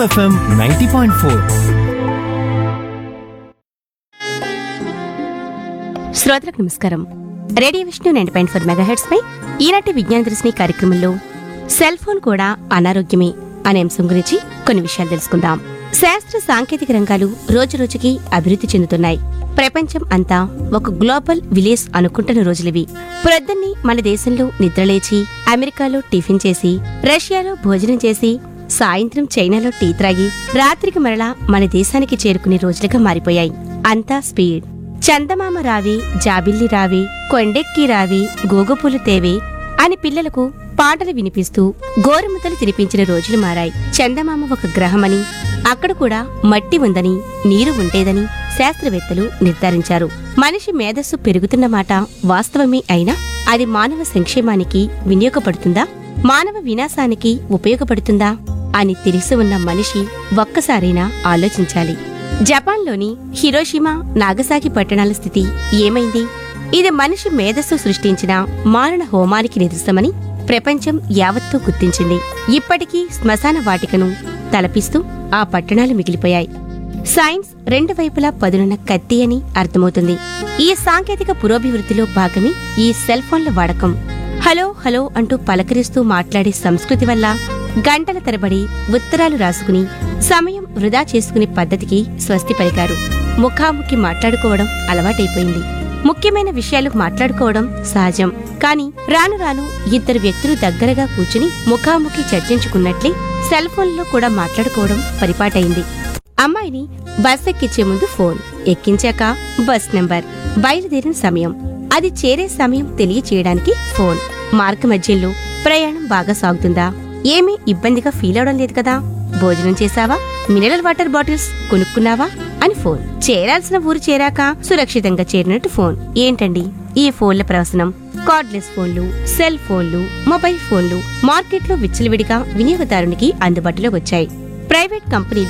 FM ninety point four శ్రోతలకు నమస్కారం radio Vishnu nine point four megahertz పై ఈనాటి విజ్ఞాన దర్శిని కార్యక్రమంలో సెల్ ఫోన్ కూడా అనారోగ్యమే అనే అంశం గురించి కొన్ని విషయాలు తెలుసుకుందాం శాస్త్ర సాంకేతిక రంగాలు రోజురోజుకి అభివృద్ధి చెందుతున్నాయి ప్రపంచం అంతా ఒక గ్లోబల్ విలేజ్ అనుకుంటున్న రోజులివి ప్రొద్దున్ని మన దేశంలో నిద్రలేచి అమెరికాలో టిఫిన్ చేసి రష్యాలో భోజనం చేసి సాయంత్రం చైనాలో టీ త్రాగి రాత్రికి మరలా మన దేశానికి చేరుకునే రోజులుగా మారిపోయాయి అంతా స్పీడ్ చందమామ రావి జాబిల్లి రావి కొండెక్కి రావి గోగపులు తేవే అని పిల్లలకు పాటలు వినిపిస్తూ గోరుముద్దలు తినిపించిన రోజులు మారాయి చందమామ ఒక గ్రహమని అక్కడ కూడా మట్టి ఉందని నీరు ఉండేదని శాస్త్రవేత్తలు నిర్ధారించారు మనిషి మేధస్సు పెరుగుతున్న మాట వాస్తవమే అయినా అది మానవ సంక్షేమానికి వినియోగపడుతుందా మానవ వినాశానికి ఉపయోగపడుతుందా అని తెలిసి ఉన్న మనిషి ఒక్కసారైనా ఆలోచించాలి జపాన్లోని హిరోషిమా నాగసాకి పట్టణాల స్థితి ఏమైంది ఇది మనిషి మేధస్సు సృష్టించిన మారణ హోమానికి నిదర్శనమని ప్రపంచం యావత్తూ గుర్తించింది ఇప్పటికీ శ్మశాన వాటికను తలపిస్తూ ఆ పట్టణాలు మిగిలిపోయాయి సైన్స్ రెండు వైపులా పదునున్న కత్తి అని అర్థమవుతుంది ఈ సాంకేతిక పురోభివృద్ధిలో భాగమే ఈ సెల్ ఫోన్ల వాడకం హలో హలో అంటూ పలకరిస్తూ మాట్లాడే సంస్కృతి వల్ల గంటల తరబడి ఉత్తరాలు రాసుకుని సమయం వృధా చేసుకునే పద్ధతికి స్వస్తి పలికారు ముఖాముఖి మాట్లాడుకోవడం అలవాటైపోయింది ముఖ్యమైన విషయాలు మాట్లాడుకోవడం సహజం కానీ రాను రాను ఇద్దరు వ్యక్తులు దగ్గరగా కూర్చుని ముఖాముఖి చర్చించుకున్నట్లే సెల్ ఫోన్లో కూడా మాట్లాడుకోవడం పరిపాటైంది అమ్మాయిని బస్ ఎక్కించే ముందు ఫోన్ ఎక్కించాక బస్ నెంబర్ బయలుదేరిన సమయం అది చేరే సమయం తెలియచేయడానికి ఫోన్ మార్గ మధ్యలో ప్రయాణం బాగా సాగుతుందా ఏమీ ఇబ్బందిగా ఫీల్ అవడం లేదు కదా భోజనం చేశావా మినరల్ వాటర్ బాటిల్స్ కొనుక్కున్నావా అని ఫోన్ చేరాల్సిన ఊరు చేరాక సురక్షితంగా చేరినట్టు ఫోన్ ఏంటండి ఈ ఫోన్ల ప్రవసనం కార్డ్లెస్ ఫోన్లు సెల్ ఫోన్లు మొబైల్ ఫోన్లు మార్కెట్లో విచ్చలవిడిగా వినియోగదారునికి అందుబాటులోకి వచ్చాయి ప్రైవేట్ కంపెనీలు